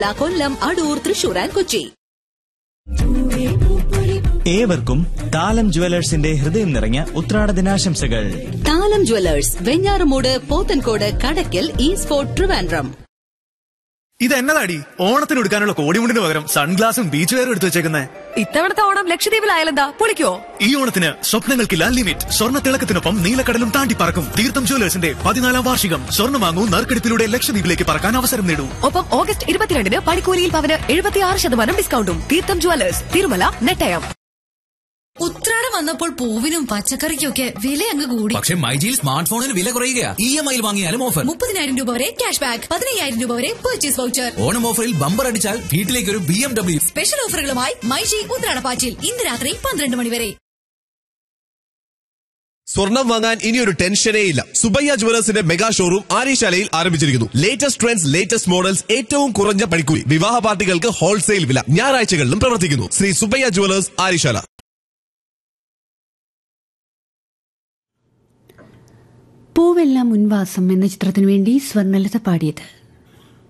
കൊല്ലം Adoor Thrissur and Kochi ഏവർക്കും താലം ജുവലേഴ്സിന്റെ ഹൃദയം നിറഞ്ഞ ഉത്രാട ദിനാശംസകൾ താലം ജ്വല്ലേഴ്സ് വെഞ്ഞാറമൂട് പോത്തൻകോട് കടയ്ക്കൽ ഈസ്ഫോർട്ട് ട്രിവാൻഡ്രം ഇത് എന്നതാടി ഓണത്തിന് എടുക്കാനുള്ള കോടിമുണ്ടിന് പകരം സൺഗ്ലാസും ബീച്ച് വെയറും എടുത്തു വെച്ചേക്കുന്നേ ഇത്തവണത്തെ ഓണം ലക്ഷദ്വീപിലായാലെന്താ പൊളിക്കോ ഈ ഓണത്തിന് സ്വപ്നങ്ങൾക്കില്ല ലിമിറ്റ് സ്വർണ്ണ തിളക്കത്തിനൊപ്പം നീലക്കടലും താണ്ടി പറക്കും തീർത്ഥം ജ്വല്ലേഴ്സിന്റെ പതിനാലാം വാർഷികം സ്വർണ്ണം വാങ്ങൂ നറുക്കെടുപ്പിലൂടെ ലക്ഷദ്വീപിലേക്ക് പറക്കാൻ അവസരം നേടൂ ഒപ്പം ഓഗസ്റ്റ് ഇരുപത്തിരണ്ടിന് പണിക്കൂലിയിൽ പവന് എഴുപത്തിയാറ് ശതമാനം ഡിസ്കൗണ്ടും തീർത്ഥം ജുവലേഴ്സ് തിരുമല നെട്ടയം ഉത്രാടം വന്നപ്പോൾ പൂവിനും പച്ചക്കറിക്കൊക്കെ വില അങ്ങ് കൂടി പക്ഷെ മൈജിയിൽ സ്മാർട്ട് ഫോണിന് വില കുറയുകയാ ഇ എം ഐയിൽ വാങ്ങിയാലും ഓഫർ മുപ്പതിനായിരം രൂപ വരെ ക്യാഷ് ബാക്ക് പതിനയ്യായിരം രൂപ വരെ പർച്ചേസ് വൗച്ചർ ഓണം ഓഫറിൽ ബമ്പർ അടിച്ചാൽ വീട്ടിലേക്ക് ഒരു ബി എം ഡബ്ല്യു സ്പെഷ്യൽ ഓഫറുകളുമായി മൈജി ഉത്രാടപ്പാച്ചിൽ ഇന്ന് രാത്രി പന്ത്രണ്ട് മണി വരെ സ്വർണം വാങ്ങാൻ ഇനിയൊരു ടെൻഷനേ ഇല്ല സുബയ്യ ജുവലേഴ്സിന്റെ മെഗാ ഷോറൂം ആര്യശാലയിൽ ആരംഭിച്ചിരിക്കുന്നു ലേറ്റസ്റ്റ് ട്രെൻഡ്സ് ലേറ്റസ്റ്റ് മോഡൽസ് ഏറ്റവും കുറഞ്ഞ പണിക്കൂലി വിവാഹ പാർട്ടികൾക്ക് ഹോൾസെയിൽ വില ഞായറാഴ്ചകളിലും പ്രവർത്തിക്കുന്നു ശ്രീ സുബയ്യ ജുവലേഴ്സ് ആര്യശാല പൂവെല്ലാം മുൻവാസം എന്ന ചിത്രത്തിനു വേണ്ടി സ്വർണലത പാടിയത്